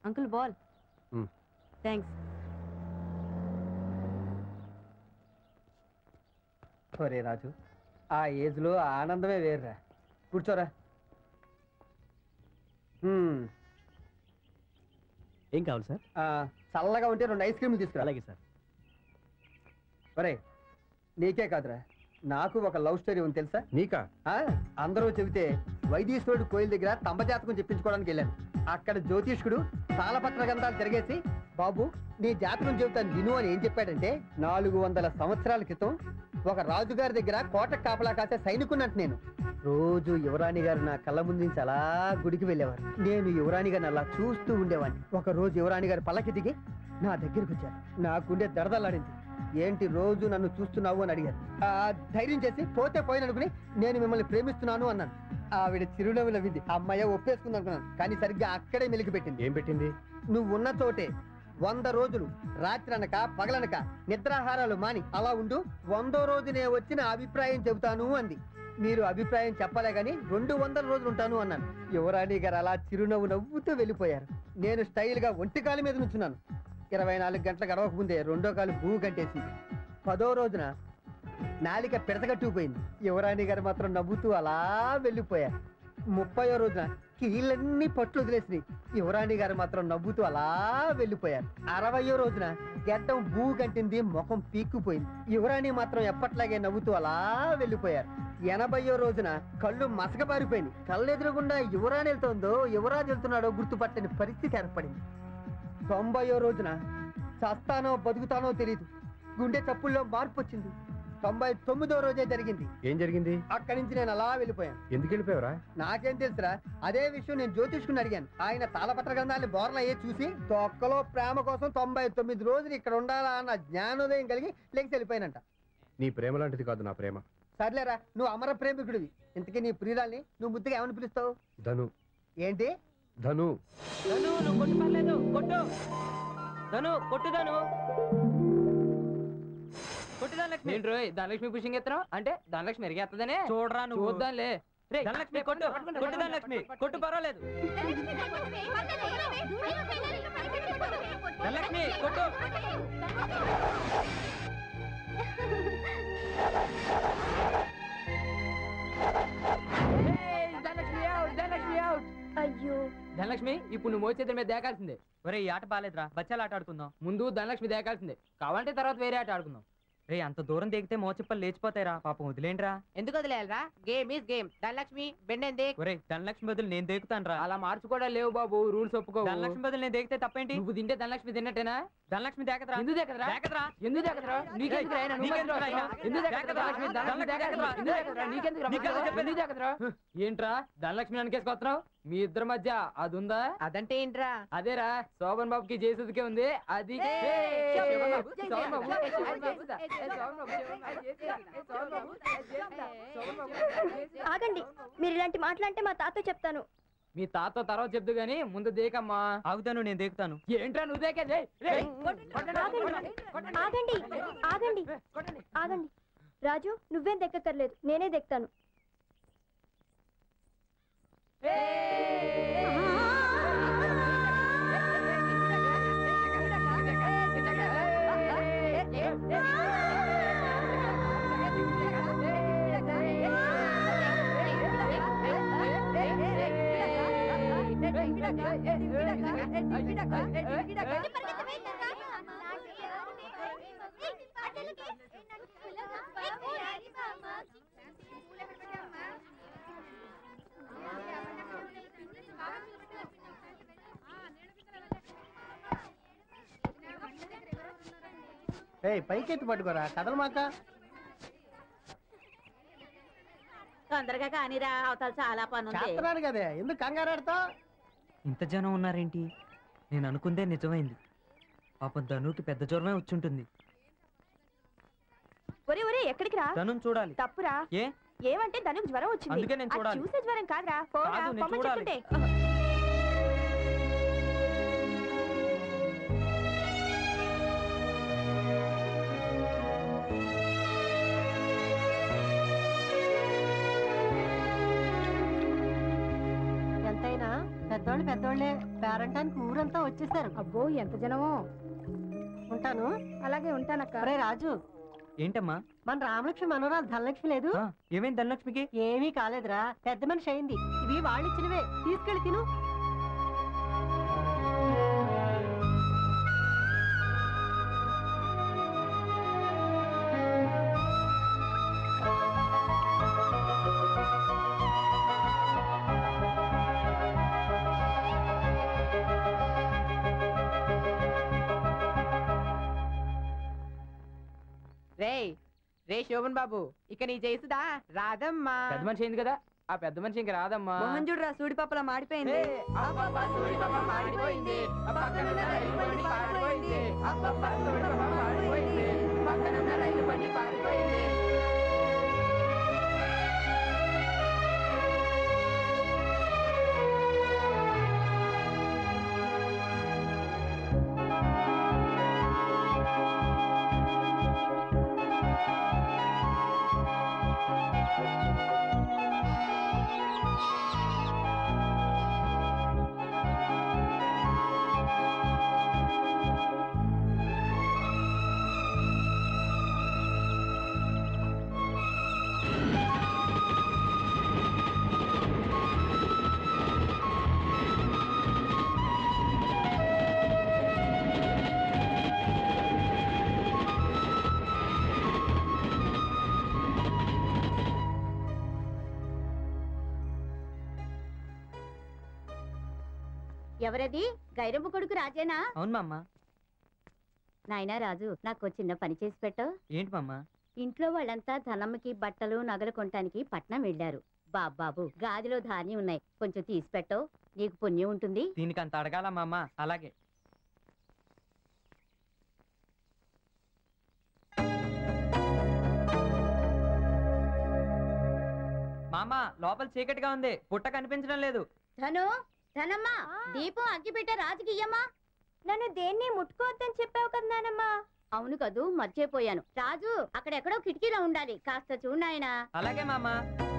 Uncle ball మ్. Thanks ఒరే రాజు ఆ ఏజ్లో ఆ ఆనందమే వేర్రా కూర్చోరా హ్మ్, ఏం కావాలి సార్ ఆ, చల్లగా ఉంటే రెండు ఐస్ క్రీమ్లు తీసుకురా అలాగే సార్ ఒరే నీకే కాదురా నాకు ఒక లవ్ స్టోరీ ఉంది తెలుసా నీకా ఆ, అందరూ చెబితే వైదీశ్వరుడు కోయిల దగ్గర తంబజాతకం చెప్పించుకోవడానికి వెళ్ళాను అక్కడ జ్యోతిష్కుడు తాళపత్ర గంధాలు తిరిగేసి బాబు నీ జాతకం చెబుతాను విను అని ఏం చెప్పాడంటే నాలుగు వందల సంవత్సరాల క్రితం ఒక రాజుగారి దగ్గర కోట కాపలా కాసే సైనికున్నట్టు నేను రోజు యువరాణి గారు నా కళ్ళ ముందు నుంచి అలా గుడికి వెళ్ళేవారు నేను యువరాణి గారిని అలా చూస్తూ ఉండేవాడిని ఒక రోజు యువరాణి గారి పల్లకి దిగి నా దగ్గరికి వచ్చారు నా గుండె దడదలాడింది ఏంటి రోజు నన్ను చూస్తున్నావు అని అడిగారు ఆ ధైర్యం చేసి పోతే పోయిననుకుని నేను మిమ్మల్ని ప్రేమిస్తున్నాను అన్నాను ఆవిడ చిరునవ్వు నవ్వింది అమ్మాయి ఒప్పేసుకుంది అనుకున్నాను కానీ సరిగ్గా అక్కడే మెలికి పెట్టింది ఏం పెట్టింది నువ్వు ఉన్న చోటే వంద రోజులు రాత్రి అనక పగలనక నిద్రాహారాలు మాని అలా ఉండు వందో రోజునే వచ్చిన అభిప్రాయం చెబుతాను అంది మీరు అభిప్రాయం చెప్పలే గాని రెండు వందల రోజులు ఉంటాను అన్నాను యువరాణి గారు అలా చిరునవ్వు నవ్వుతూ వెళ్ళిపోయారు నేను స్టైల్ గా ఒంటి కాలు మీద నుంచున్నాను ఇరవై నాలుగు గంటల గడవక ముందే రెండో కాలు భూమి కంటేసింది పదో రోజున నాలిక పిడతగట్టుకుపోయింది యువరాణి గారు మాత్రం నవ్వుతూ అలా వెళ్ళిపోయారు ముప్పయో రోజున కీళ్ళన్నీ పట్లు వదిలేసినాయి యువరాణి గారు మాత్రం నవ్వుతూ అలా వెళ్ళిపోయారు అరవయో రోజున గడ్డం భూ కంటింది ముఖం పీక్కుపోయింది యువరాణి మాత్రం ఎప్పట్లాగే నవ్వుతూ అలా వెళ్ళిపోయారు ఎనభయో రోజున కళ్ళు మసకబారిపోయింది కళ్ళు ఎదురుగుండా యువరాణి వెళ్తుందో యువరాజు వెళ్తున్నాడో గుర్తుపట్టని పరిస్థితి ఏర్పడింది తొంభయో రోజున చస్తానో బతుకుతానో తెలియదు గుండె చప్పుల్లో మార్పు వచ్చింది తొంభై తొమ్మిదో రోజే జరిగింది ఏం జరిగింది అక్కడి నుంచి నేను అలా వెళ్ళిపోయాను ఎందుకు వెళ్ళిపోయావరా నాకేం తెలుసురా అదే విషయం నేను జ్యోతిష్కుని అడిగాను ఆయన తాళపత్ర గ్రంథాన్ని బోర్ల అయ్యే చూసి తొక్కలో ప్రేమ కోసం తొంభై తొమ్మిది రోజులు ఇక్కడ ఉండాలా అన్న జ్ఞానోదయం కలిగి లెగిసి వెళ్ళిపోయానంట నీ ప్రేమ లాంటిది కాదు నా ప్రేమ సర్లేరా నువ్వు అమర ప్రేమికుడివి ఇంతకీ నీ ప్రియురాల్ని నువ్వు ముద్దుగా ఏమని పిలుస్తావు ధను ఏంటి ధను ధను నువ్వు కొట్టు పర్లేదు కొట్టు ధను కొట్టు ధను కొట్టు ధనలక్ష్మి నేను రోయ్ ధనలక్ష్మి పుషింగ్ ఎత్తనం అంటే ధనలక్ష్మి ఎరిగేస్తుందనే చూడరా నువ్వు చూద్దాంలే రేయ్, ధనలక్ష్మి కొట్టు కొట్టు ధనలక్ష్మి కొట్టు పర్వాలేదు ధనలక్ష్మి కొట్టు ఏయ్, ధనలక్ష్మి out, ధనలక్ష్మి out. అయ్యో ధనలక్ష్మి ఇప్పుడు నువ్వు మోచేతుల మీద దేకాల్సిందే ఒరే ఈ ఆట బాలేదురా బచ్చాలు ఆట ఆడుకుందాం ముందు ధనలక్ష్మి దేకాల్సిందే కావాలంటే తర్వాత వేరే ఆట ఆడుకుందాం రే అంత దూరం దిగితే మోచిప్పలు లేచిపోతాయిరా పాపం వదిలేండ్రా ఎందుకు వదిలేయాలరా గేమ్ ఈస్ గేమ్ ధనలక్ష్మి బెండ్ ఒరే ధనలక్ష్మి బదులు నేను దేకుతాను రా అలా మార్చుకోవడం లేవు బాబు రూల్స్ ఒప్పుకో ధనలక్ష్మి బదులు నేను దేకితే తప్పేంటి నువ్వు తింటే ధనలక్ష్మి తిన్నట్టేనా ధనలక్ష్మి దేకదురా ఎందుకు దేకదురా? దేకదురా ఎందుకు దేకదురా? నీకెందుకురా? ఆయన నువ్వు నీకెందుకురా మధ్యలో ఆయన? ఎందుకు దేకదురా? దేకదురా? ధనలక్ష్మి, ధనలక్ష్మి దేకదురా? ఎందుకు దేకదురా? నీకెందుకురా? నీకెందుకు మధ్యలో? చెప్పేది? ఎందుకు దేకదురా? ఏంట్రా ధనలక్ష్మి అనుకేసుకొస్తున్నావు మీ ఇద్దరి మధ్య అది ఉందా అదంటే ఏంట్రా అదేరా శోభన్ బాబుకి జయసుదికే ఉంది అది ఏయ్, ఏయ్, శోభన్ శోభన్ బాబు, బాబు, శోభన్ బాబు, జయసుధ, శోభన్ బాబు, జయసుధ, ఏ, శోభన్ బాబు, శోభన్ బాబు, జయసుధ, ఏ, శోభన్ బాబు, జయసుధ, శోభన్ బాబు, జయసుధ. ఆగండి మీరు ఇలాంటి మాటలంటే మా తాత చెప్తాను మీ తాత తర్వాత చెప్దు గాని ముందు దేకమ్మా ఆగుతాను నేను దేకుతాను ఏంట్రా నువ్వు దేకేది రేయ్, రేయ్, కొట్టండి, ఆగండి కొట్టండి, ఆగండి ఆగండి కొట్టండి. ఆగండి రాజు నువ్వేం దెక్కక్కర్లేదు నేనే దెక్తాను ఏయ్ పైకెత్తి పట్టుకోరా కథలు మాక తొందరగా కానీరా అవతల చాలా పని ఉంది చేస్తున్నాను కదే ఎందుకు కంగారాడతావు ఇంత జనం ఉన్నారేంటి నేను అనుకుందే నిజమైంది పాపం ధనుకి పెద్ద జ్వరమే వచ్చుంటుంది ఒరే ఒరే ఎక్కడికి రా ధను చూడాలి తప్పురా ఏ ఏమంటే దానికి జ్వరం వచ్చింది అందుకే నేను అది చూడాలి. చూసే జ్వరం కాదురా పోరా, కాదు, నేను పొమ్మని చూడాలి. చెప్తుంటే. ఎంతైనా పెద్దోళ్ళ చిన్నోళ్ళు పెద్దోళ్ళే పేరంటానికి ఊరంతా వచ్చేసారు అబ్బో ఎంత జనమో ఉంటాను అలాగే ఉంటానక్క అరే రాజు ఏంటమ్మా మన రామలక్ష్మి మనోరాలు ధనలక్ష్మి లేదు ఆ, ఏమైంది ధనలక్ష్మికి ఏమీ కాలేదురా పెద్ద మనిషి అయింది ఇవి వాళ్ళు ఇచ్చినవే తీసుకెళ్ళి తిను రేయ్ రే శోభన్ బాబు ఇక నీ చేసుదా రాదమ్మా పెద్ద మనిషి అయింది కదా ఆ పెద్ద మనిషి ఇంక రాదమ్మా చూడరా సూడిపప్పలా మాడిపోయింది ఏ, అబ్బబ్బా, సూడి పాప మాడిపోయింది. ఆ పక్కనున్న రైలు బండి పారిపోయింది. అబ్బబ్బా, సూడి పాప మాడిపోయింది. పక్కనున్న రైలు బండి పారిపోయింది. ఎవరది గైరమ్మ కొడుకు రాజేనా అవును మామ నాయనా రాజు నాకు ఓ చిన్న పని చేసి పెట్టు ఏంటి మామ ఇంట్లో వాళ్ళంతా ధనమ్మకి బట్టలు నగలు కొనటానికి పట్నం వెళ్ళారు బాబాబు గాదిలో ధాన్యం ఉన్నాయి కొంచెం తీసి పెట్టు నీకు పుణ్యం ఉంటుంది దీనికి అంత అడగాల మామ అలాగే మామ లోపల చీకటిగా ఉంది పుట్ట కనిపించడం లేదు ధను ధనమ్మ దీపం అగ్గిపెట్ట రాజుకి ఇయ్యమ్మా నన్ను దేన్ని ముట్టుకోవద్దని చెప్పావు కదా నానమ్మా అవును కదూ మర్చిపోయాను రాజు అక్కడెక్కడో కిటికీలో ఉండాలి కాస్త చూడాయనా అలాగే మామ